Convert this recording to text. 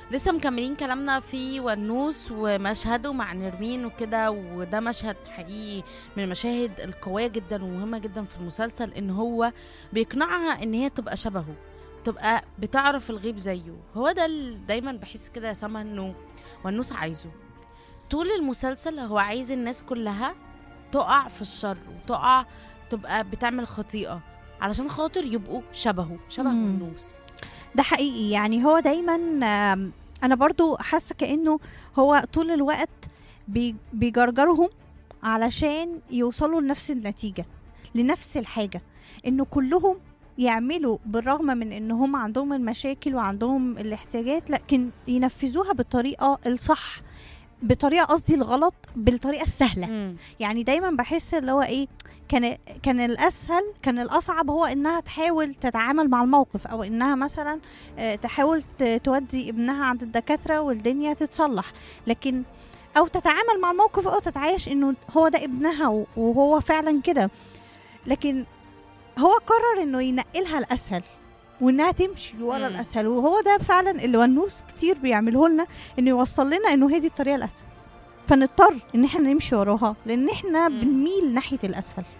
لسه مكملين كلامنا في ونوس ومشهده مع نرمين وكده وده مشهد حقيقي من المشاهد القوية جدا ومهمة جدا في المسلسل ان هو بيقنعها ان هي تبقى شبهه تبقى بتعرف الغيب زيه هو ده اللي دايما بحس كده يا سما انه ونوس عايزه طول المسلسل هو عايز الناس كلها تقع في الشر وتقع تبقى بتعمل خطيئة علشان خاطر يبقوا شبهه شبه مم. ونوس ده حقيقي يعني هو دايما آم، انا برضو حاسه كانه هو طول الوقت بي- بيجرجرهم علشان يوصلوا لنفس النتيجه لنفس الحاجه انه كلهم يعملوا بالرغم من ان هم عندهم المشاكل وعندهم الاحتياجات لكن ينفذوها بالطريقه الصح بطريقه قصدي الغلط بالطريقه السهله مم. يعني دايما بحس اللي هو ايه كان كان الاسهل كان الاصعب هو انها تحاول تتعامل مع الموقف او انها مثلا آه، تحاول ت- تودي ابنها عند الدكاتره والدنيا تتصلح لكن او تتعامل مع الموقف او تتعايش انه هو ده ابنها و- وهو فعلا كده لكن هو قرر انه ينقلها الاسهل وانها تمشي ورا مم. الاسهل وهو ده فعلا اللي ونوس كتير بيعمله لنا انه يوصل لنا انه هي دي الطريقه الاسهل فنضطر ان احنا نمشي وراها لان احنا مم. بنميل ناحيه الاسهل